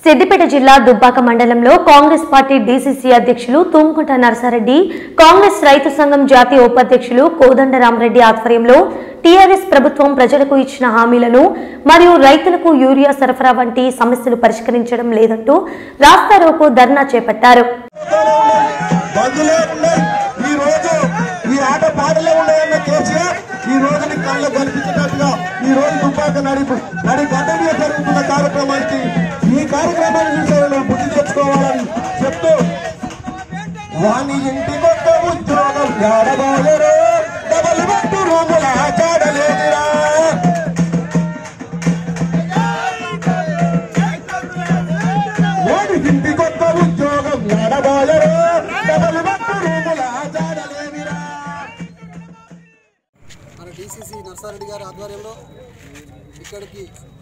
సిద్దిపేట జిల్లా దుబ్బాక మండలంలో Congress party DCC అధ్యక్షులు తుమ్కుంట నరసారెడ్డి కాంగ్రెస్ రైతు సంఘం జాతీయ ఉపాధ్యక్షులు కోదండరామరెడ్డి ఆధ్వర్యంలో టీఆర్ఎస్ ప్రభుత్వం ప్రజలకు ఇచ్చిన హామీలను మరియు రైతులకు యూరియా సరఫరా వంటి సమస్యలు పరిష్కరించడం లేదంటూ రాస్తారోకో ధర్నా చేపట్టారు బంధులే ఉన్నాయి ఈ రోజు ఈ ఆట పాటలే ఉన్నాయన్న కేసీఆర్ ఈ రోజు నీ కళ్ళు కనిపించినట్టుగా ఈ రోజు దుబ్బాక నడిపు నడి గడ్డ మీద జరుగుతున్న కార్యక్రమానికి ఈ కార్యక్రమాన్ని చూసారని బుద్ధి తెచ్చుకోవాలని చెప్తూ వాణి ఇంటికొక్క ఉద్యోగం గాడబాయరు డబల్ బెట్టు రూముల ఆచాడలేదురా వాడి ఇంటికొక్క ఉద్యోగం గాడబాయరు డబల్ బెట్టు రూముల ఆచాడలేదురా మన డిసిసి నర్సారెడ్డి గారి ఆధ్వర్యంలో ఇక్కడికి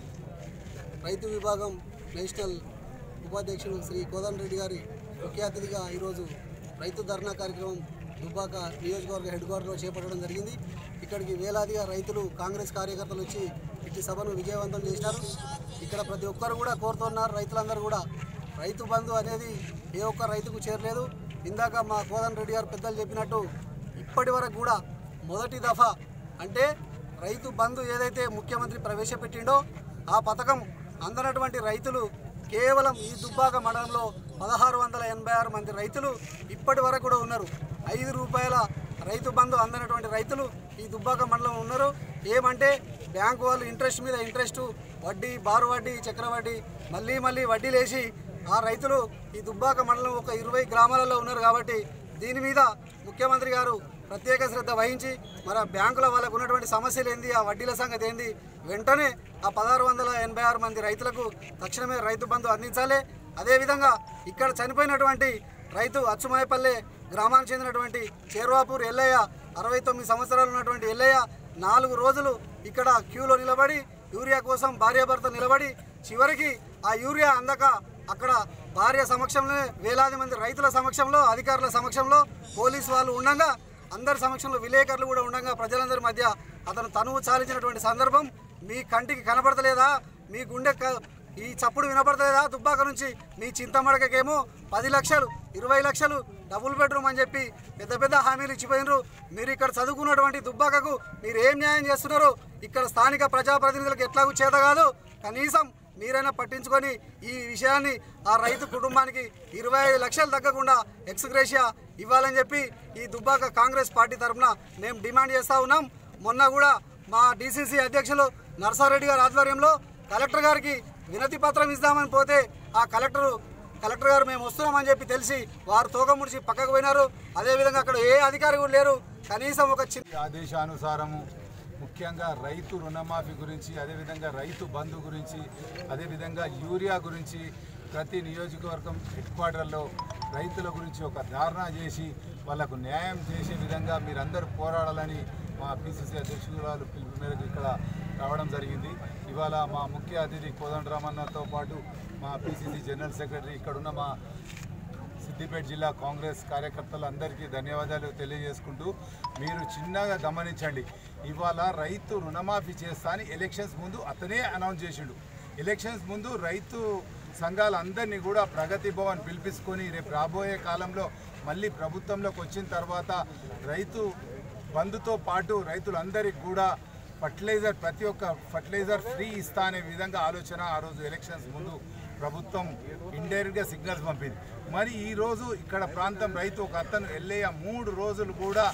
రైతు విభాగం నేషనల్ ఉపాధ్యక్షులు శ్రీ కోదండ రెడ్డి గారి ముఖ్య అతిథిగా ఈరోజు రైతు ధర్నా కార్యక్రమం దుబ్బాక నియోజకవర్గ హెడ్ క్వార్టర్లో చేపట్టడం జరిగింది ఇక్కడికి వేలాదిగా రైతులు కాంగ్రెస్ కార్యకర్తలు వచ్చి ఇట్టి సభను విజయవంతం చేసినారు ఇక్కడ ప్రతి ఒక్కరు కూడా కోరుతున్నారు రైతులందరూ కూడా రైతు బంధు అనేది ఏ ఒక్క రైతుకు చేరలేదు ఇందాక మా కోదండ రెడ్డి గారు పెద్దలు చెప్పినట్టు ఇప్పటి వరకు కూడా మొదటి దఫా అంటే రైతు బంధు ఏదైతే ముఖ్యమంత్రి ప్రవేశపెట్టిండో ఆ పథకం అందనటువంటి రైతులు కేవలం ఈ దుబ్బాక మండలంలో పదహారు వందల ఎనభై ఆరు మంది రైతులు ఇప్పటి వరకు కూడా ఉన్నారు ఐదు రూపాయల రైతు బంధు అందనటువంటి రైతులు ఈ దుబ్బాక మండలం ఉన్నారు ఏమంటే బ్యాంకు వాళ్ళు ఇంట్రెస్ట్ మీద ఇంట్రెస్ట్ వడ్డీ బారు వడ్డీ చక్ర వడ్డీ మళ్ళీ మళ్ళీ వడ్డీలేసి ఆ రైతులు ఈ దుబ్బాక మండలం ఒక ఇరవై గ్రామాలలో ఉన్నారు కాబట్టి దీని మీద ముఖ్యమంత్రి గారు ప్రత్యేక శ్రద్ధ వహించి మరి ఆ బ్యాంకుల వాళ్ళకు ఉన్నటువంటి సమస్యలు ఏంది ఆ వడ్డీల సంగతి ఏంది వెంటనే ఆ పదహారు వందల ఎనభై ఆరు మంది రైతులకు తక్షణమే రైతు బంధు అందించాలి అదేవిధంగా ఇక్కడ చనిపోయినటువంటి రైతు అచ్చుమాయపల్లె గ్రామానికి చెందినటువంటి చేర్వాపూర్ ఎల్లయ్య అరవై తొమ్మిది సంవత్సరాలు ఉన్నటువంటి ఎల్లయ్య నాలుగు రోజులు ఇక్కడ క్యూలో నిలబడి యూరియా కోసం భార్యాభర్త నిలబడి చివరికి ఆ యూరియా అందక అక్కడ భార్య సమక్షంలో వేలాది మంది రైతుల సమక్షంలో అధికారుల సమక్షంలో పోలీసు వాళ్ళు ఉండగా అందరి సమక్షంలో విలేకరులు కూడా ఉండగా ప్రజలందరి మధ్య అతను తనువు చాలించినటువంటి సందర్భం మీ కంటికి కనపడతలేదా మీ గుండె క- ఈ చప్పుడు వినపడతలేదా దుబ్బాక నుంచి మీ చింతమడకకేమో పది లక్షలు ఇరవై లక్షలు డబుల్ బెడ్రూమ్ అని చెప్పి పెద్ద పెద్ద హామీలు ఇచ్చిపోయినరు మీరు ఇక్కడ చదువుకున్నటువంటి దుబ్బాకకు మీరు ఏం న్యాయం చేస్తున్నారు ఇక్కడ స్థానిక ప్రజాప్రతినిధులకు ఎట్లాగూ చేత కాదు కనీసం మీరైనా పట్టించుకొని ఈ విషయాన్ని ఆ రైతు కుటుంబానికి ఇరవై ఐదు లక్షలు తగ్గకుండా ఎక్స్గ్రేషియా ఇవ్వాలని చెప్పి ఈ దుబ్బాక కాంగ్రెస్ పార్టీ తరఫున మేము డిమాండ్ చేస్తూ ఉన్నాం మొన్న కూడా మా డీసీసీ అధ్యక్షులు నర్సారెడ్డి గారి ఆధ్వర్యంలో కలెక్టర్ గారికి వినతి పత్రం ఇద్దామని పోతే ఆ కలెక్టరు కలెక్టర్ గారు మేము వస్తున్నామని చెప్పి తెలిసి వారు తోక ముడిచి పక్కకు పోయినారు అదేవిధంగా అక్కడ ఏ అధికారి కూడా లేరు కనీసం ఒక చిన్న ఈ ఆదేశానుసారము ముఖ్యంగా రైతు రుణమాఫీ గురించి అదేవిధంగా రైతు బంధు గురించి అదేవిధంగా యూరియా గురించి ప్రతి నియోజకవర్గం హెడ్ క్వార్టర్లో రైతుల గురించి ఒక ధారణ చేసి వాళ్ళకు న్యాయం చేసే విధంగా మీరందరూ పోరాడాలని మా పిసిసి అధ్యక్షురాలు పిలుపు మేరకు ఇక్కడ రావడం జరిగింది ఇవాళ మా ముఖ్య అతిథి కోదండరామన్నతో పాటు మా పిసిసి జనరల్ సెక్రటరీ ఇక్కడున్న మా సిద్దిపేట జిల్లా కాంగ్రెస్ కార్యకర్తలు అందరికీ ధన్యవాదాలు తెలియజేసుకుంటూ మీరు చిన్నగా గమనించండి ఇవాళ రైతు రుణమాఫీ చేస్తా అని ఎలక్షన్స్ ముందు అతనే అనౌన్స్ చేసిండు ఎలక్షన్స్ ముందు రైతు సంఘాలందరినీ కూడా ప్రగతి భవన్ పిలిపించుకొని రేపు రాబోయే కాలంలో మళ్ళీ ప్రభుత్వంలోకి వచ్చిన తర్వాత రైతు బంధుతో పాటు రైతులందరికీ కూడా ఫర్టిలైజర్ ప్రతి ఒక్క ఫర్టిలైజర్ ఫ్రీ ఇస్తా అనే విధంగా ఆలోచన ఆ రోజు ఎలక్షన్స్ ముందు ప్రభుత్వం ఇండైరెక్ట్గా సిగ్నల్స్ పంపింది మరి ఈ రోజు ఇక్కడ ప్రాంతం రైతు ఒక అతను ఎల్లయ్య మూడు రోజులు కూడా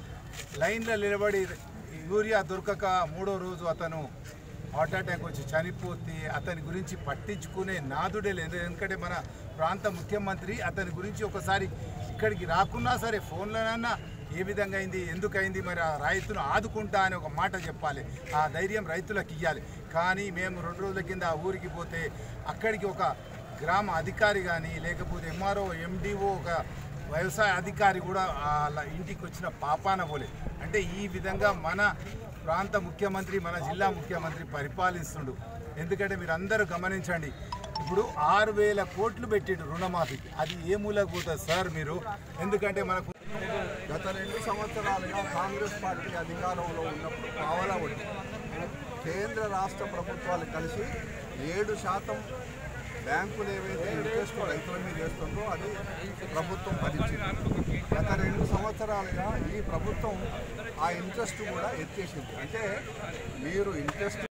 లైన్లో నిలబడి యూరియా దొరకక మూడో రోజు అతను హార్ట్ అటాక్ వచ్చి చనిపోతే అతని గురించి పట్టించుకునే నాదుడే లేదు ఎందుకంటే మన ప్రాంత ముఖ్యమంత్రి అతని గురించి ఒకసారి ఇక్కడికి రాకున్నా సరే ఫోన్లోనన్నా ఏ విధంగా అయింది ఎందుకు అయింది మరి ఆ రైతును ఆదుకుంటా అని ఒక మాట చెప్పాలి ఆ ధైర్యం రైతులకు ఇవ్వాలి కానీ మేము రెండు రోజుల కింద ఆ ఊరికి పోతే అక్కడికి ఒక గ్రామ అధికారి కానీ లేకపోతే ఎంఆర్ఓ ఎండిఓ ఒక వ్యవసాయ అధికారి కూడా వాళ్ళ ఇంటికి వచ్చిన పాపాన పోలే అంటే ఈ విధంగా మన ప్రాంత ముఖ్యమంత్రి మన జిల్లా ముఖ్యమంత్రి పరిపాలిస్తుండు ఎందుకంటే మీరు అందరూ గమనించండి ఇప్పుడు ఆరు వేల కోట్లు పెట్టిండు రుణమాఫీకి అది ఏ మూలకు పోతుంది సార్ మీరు ఎందుకంటే మనకు గత రెండు సంవత్సరాలుగా కాంగ్రెస్ పార్టీ అధికారంలో ఉన్నప్పుడు పావలా వడ్డీ కేంద్ర రాష్ట్ర ప్రభుత్వాలు కలిసి ఏడు శాతం బ్యాంకులు ఏవైతే ఇంట్రెస్ట్ రైతుల మీద వేస్తుందో అది ప్రభుత్వం భరించింది గత రెండు సంవత్సరాలుగా ఈ ప్రభుత్వం ఆ ఇంట్రెస్ట్ కూడా ఎత్తేసింది అంటే మీరు ఇంట్రెస్ట్